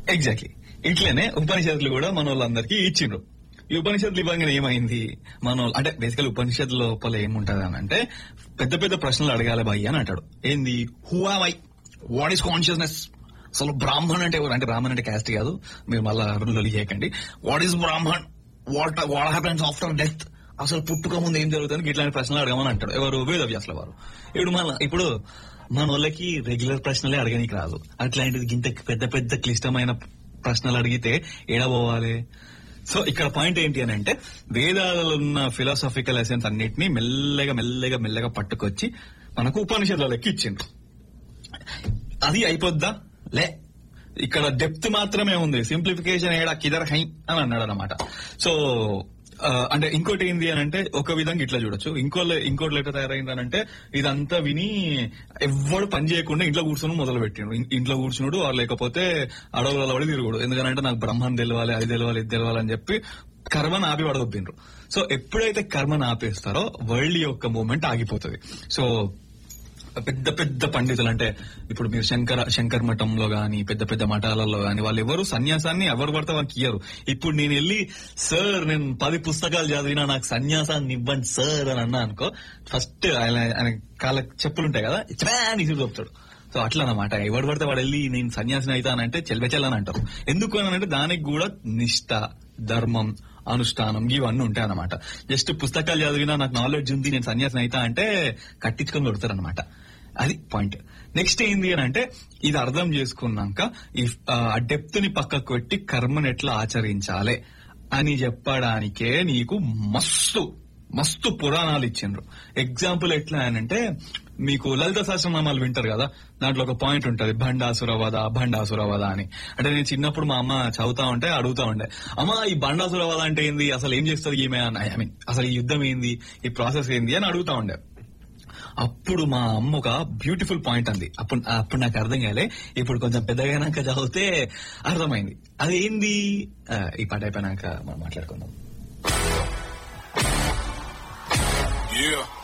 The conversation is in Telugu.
ఎగ్జాక్ట్లీ ఇట్లనే ఉపనిషత్తులు కూడా మన వాళ్ళందరికీ ఇచ్చిండ్రు ఈ ఉపనిషత్తులు ఇవ్వగానే ఏమైంది మన వాళ్ళు- అంటే బేసికల్ ఉపనిషత్తు లోపల ఏముంటది అని అంటే పెద్ద పెద్ద ప్రశ్నలు అడగాలి భయ్య అని అంటాడు ఏంది who am I what is consciousness అసలు బ్రాహ్మణ్ అంటే ఎవరు అంటే బ్రాహ్మణ్ అంటే క్యాస్ట్ కాదు మీరు మళ్ళా లొలి చేయకండి వాట్ ఈస్ బ్రాహ్మణ్ what what happens after death అసలు పుట్టుక ముందు ఏం జరుగుతుంది ఇట్లాంటి ప్రశ్నలు అడగమని అంటాడు ఎవరు వేదవ్యాసుల వారు ఇప్పుడు మన ఇప్పుడు మన వాళ్ళకి రెగ్యులర్ ప్రశ్నలే అడగనికి రాదు అట్లాంటిది ఇంత పెద్ద పెద్ద క్లిష్టమైన ప్రశ్నలు అడిగితే ఏడబోవాలి సో ఇక్కడ పాయింట్ ఏంటి అని అంటే వేదాలలో ఉన్న ఫిలాసాఫికల్ ఎసెన్స్ అన్నిటినీ మెల్లగా మెల్లగా మెల్లగా పట్టుకొచ్చి మనకు ఉపనిషత్తులకి ఇచ్చిండ్రు అది అయిపోద్దా లే ఇక్కడ డెప్త్ మాత్రమే ఉంది సింప్లిఫికేషన్ ఏడా కిదర్ హై అని అన్నాడు అనమాట సో ఆ, అంటే ఇంకోటి ఏంది అని అంటే ఒక విధంగా ఇట్లా చూడొచ్చు ఇంకో ఇంకోటి ఎట్లా తయారైంది అని అంటే ఇదంతా విని ఎవ్వడు పని చేయకుండా ఇంట్లో కూర్చొని మొదలు పెట్టిండు ఇన్- ఇంట్లో కూర్చున్నాడు ఆ లేకపోతే అడవులలో పడి తిరుగుడు ఎందుకంటే నాకు బ్రహ్మం తెలవాలి అది తెలవాలి ఇది తెలవాలి అని చెప్పి కర్మను ఆపి పడదొబ్బిండ్రు సో ఎప్పుడైతే కర్మను ఆపేస్తారో వరల్డ్ యొక్క మూమెంట్ ఆగిపోతుంది సో పెద్ద పెద్ద పండితులు అంటే ఇప్పుడు మీరు శంకర శంకర్ మఠంలో గాని పెద్ద పెద్ద మఠాలలో గాని వాళ్ళు ఎవరు సన్యాసాన్ని ఎవరు పడితే వాళ్ళకి ఇయ్యరు ఇప్పుడు నేను వెళ్ళి సార్ నేను పది పుస్తకాలు చదివినా నాకు సన్యాసాన్ని ఇవ్వండి సార్ అని అన్నా అనుకో ఫస్ట్ ఆయన ఆయన కాళ్ళ చెప్పులు ఉంటాయి కదా అని చెప్తాడు సో అట్లా అనమాట ఎవడు పడితే వాడు వెళ్ళి నేను సన్యాసిని అవుతానంటే చెల్వెచెల్లని అంటారు ఎందుకు అని అంటే దానికి కూడా నిష్ట ధర్మం అనుష్ఠానం ఇవన్నీ ఉంటాయి అనమాట జస్ట్ పుస్తకాలు చదివినా నాకు నాలెడ్జ్ ఉంది నేను సన్యాసిని అవుతా అంటే కట్టించుకొని కొడతారు అనమాట అది పాయింట్ నెక్స్ట్ ఏంది అని అంటే ఇది అర్థం చేసుకున్నాక ఈ ఆ డెప్త్ ని పక్కకు పెట్టి కర్మను ఎట్లా ఆచరించాలి అని చెప్పడానికే నీకు మస్తు మస్తు పురాణాలు ఇచ్చిండ్రు ఎగ్జాంపుల్ ఎట్లా అనంటే మీకు లలిత సహస్రనామాలు వింటారు కదా దాంట్లో ఒక పాయింట్ ఉంటది భండాసురవద భండాసురవద అని అంటే నేను చిన్నప్పుడు మా అమ్మ చదువుతా ఉంటే అడుగుతా ఉండే అమ్మ ఈ భండాసురవద అంటే ఏంది అసలు ఏం చేస్తుంది ఈమె అని ఐ మీన్ అసలు ఈ యుద్ధం ఏంది ఈ ప్రాసెస్ ఏంది అని అడుగుతా ఉండే అప్పుడు మా అమ్మ ఒక బ్యూటిఫుల్ పాయింట్ అంది అప్పుడు అప్పుడు నాకు అర్థం కాలే ఇప్పుడు కొంచెం పెద్దగైనాక చదివితే అర్థమైంది అది ఏంది ఆ, ఈ పాట అయిపోయినాక మనం మాట్లాడుకుందాం Yeah.